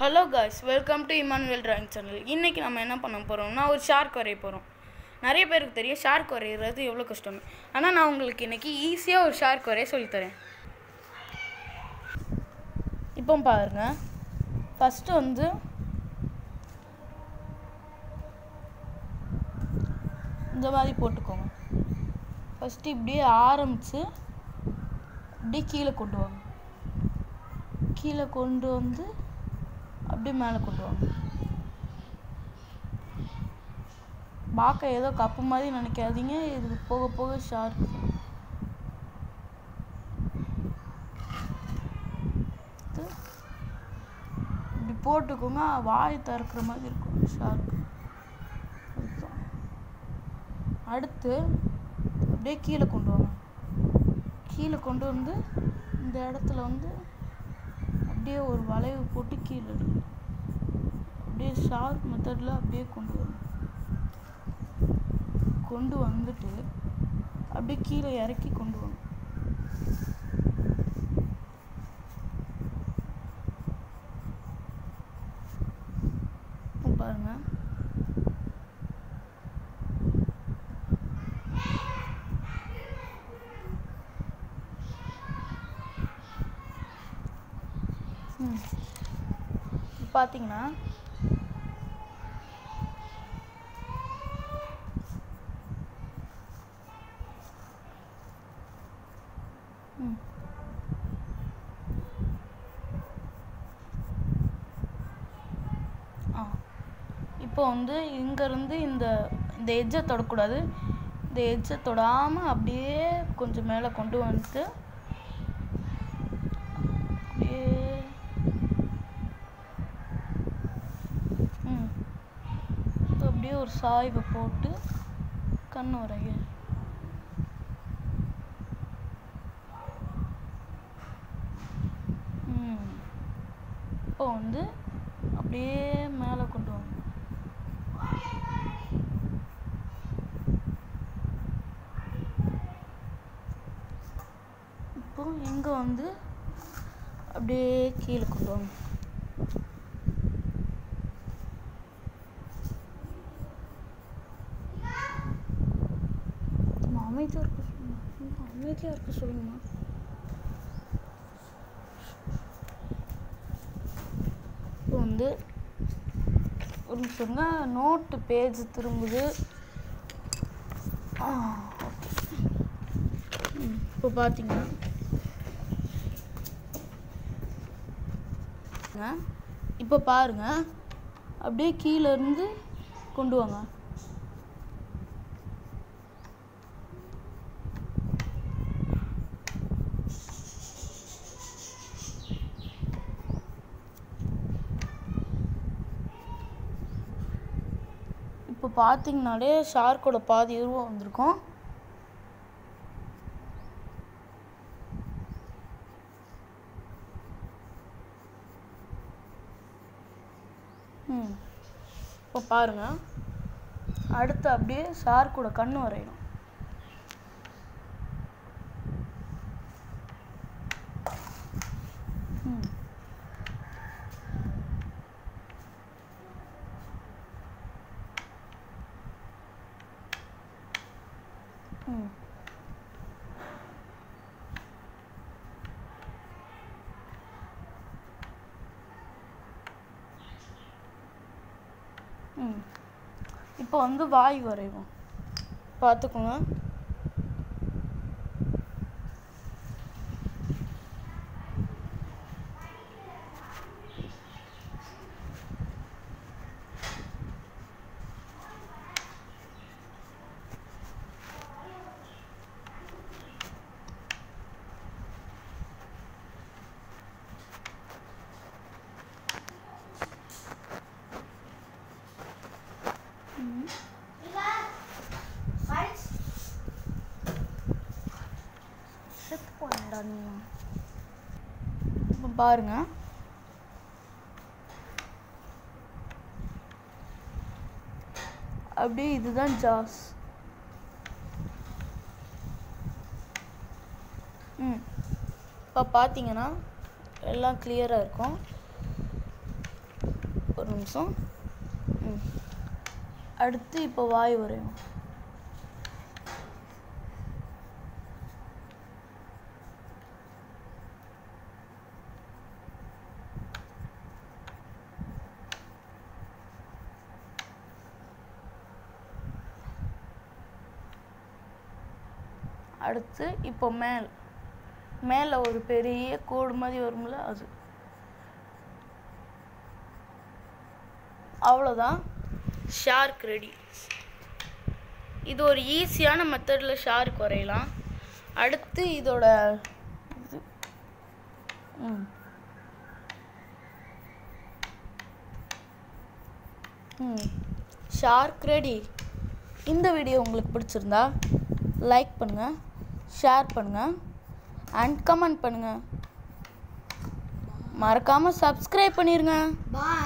hello guys welcome to Emmanuel drawing channel இன்றைக்கி நம்ம என்ன பண்ண போகிறோம்னா ஒரு ஷார்க் வரைய போகிறோம் நிறைய பேருக்கு தெரியும் ஷார்க் வரைகிறது எவ்வளோ கஷ்டம்னு ஆனால் நான் உங்களுக்கு இன்றைக்கி ஈஸியாக ஒரு ஷார்க் வரைய சொல்லித்தரேன் இப்போ பாருங்க ஃபஸ்ட்டு வந்து இந்த மாதிரி போட்டுக்கோங்க ஃபஸ்ட்டு இப்படியே ஆரம்பித்து அப்படியே கீழே கொண்டு வாங்க கீழே கொண்டு வந்து அப்படியே மேலே கொண்டு வாங்க பார்க்க ஏதோ கப்பு மாதிரி நினைக்காதீங்க இது போக போக ஷார்க் இப்படி போட்டுக்கோங்க வாய் திறக்கிற மாதிரி இருக்கும் ஷார்க் அடுத்து அப்படியே கீழே கொண்டு வாங்க கீழே கொண்டு வந்து இந்த இடத்துல வந்து அப்படியே ஒரு வளைவு போட்டு கீழே எடுங்க அப்படியே ஷார்ப் மெத்தடில் அப்படியே கொண்டு வரணும் கொண்டு வந்துட்டு அப்படியே கீழே இறக்கி கொண்டு வரணும் பாருங்க ம் பார்த்தீங்கன்னா ம் ஆ இப்போ வந்து இங்கேருந்து இந்த இந்த எட்ஜை தொடக்கூடாது இந்த எட்ஜை தொடாமல் அப்படியே கொஞ்சம் மேலே கொண்டு வந்துட்டு அப்படியே ம் இப்போ அப்படியே ஒரு சாய்வை போட்டு கண் வரைய ம் இப்போ வந்து அப்படியே மேலே கொண்டு வாங்க இப்போ இங்கே வந்து அப்படியே கீழே கொண்டு வாங்க அமைதியாக இருக்க சொல்லுங்க அமைதியாக இருக்க சொல்லுங்கம்மா இப்போ வந்து ஒரு நிமிஷங்க நோட்டு பேஜ் திரும்புது இப்போ பார்த்தீங்கன்னா இப்போ பாருங்க அப்படியே கீழே இருந்து கொண்டு வாங்க இப்போ பார்த்தீங்கனாலே ஷார்க்கோட பாதி உருவம் வந்திருக்கும் ம் இப்போ பாருங்க அடுத்து அப்படியே ஷார்க்கோட கண்ணு வரையணும் ம் ம் ம் இப்போ வந்து வாய் வரைவோம் பார்த்துக்கோங்க செத்து போனடா நீ இப்போ பாருங்க அப்படியே இதுதான் ஜாஸ் ம் இப்போ பார்த்தீங்கன்னா எல்லாம் கிளியராக இருக்கும் நிமிஷம் ம் அடுத்து இப்போ வாய் வரையும் அடுத்து இப்போ மேல் மேலே ஒரு பெரிய கோடு மாதிரி வரும்ல அது அவ்வளோதான் ஷார்க் ரெடி இது ஒரு ஈஸியான மெத்தடில் ஷார்க் வரையலாம் அடுத்து இதோட இது ம் ம் ஷார்க் ரெடி இந்த வீடியோ உங்களுக்கு பிடிச்சிருந்தா லைக் பண்ணுங்கள் ஷேர் பண்ணுங்கள் அண்ட் கமெண்ட் பண்ணுங்கள் மறக்காமல் சப்ஸ்கிரைப் பண்ணிடுங்க பாய்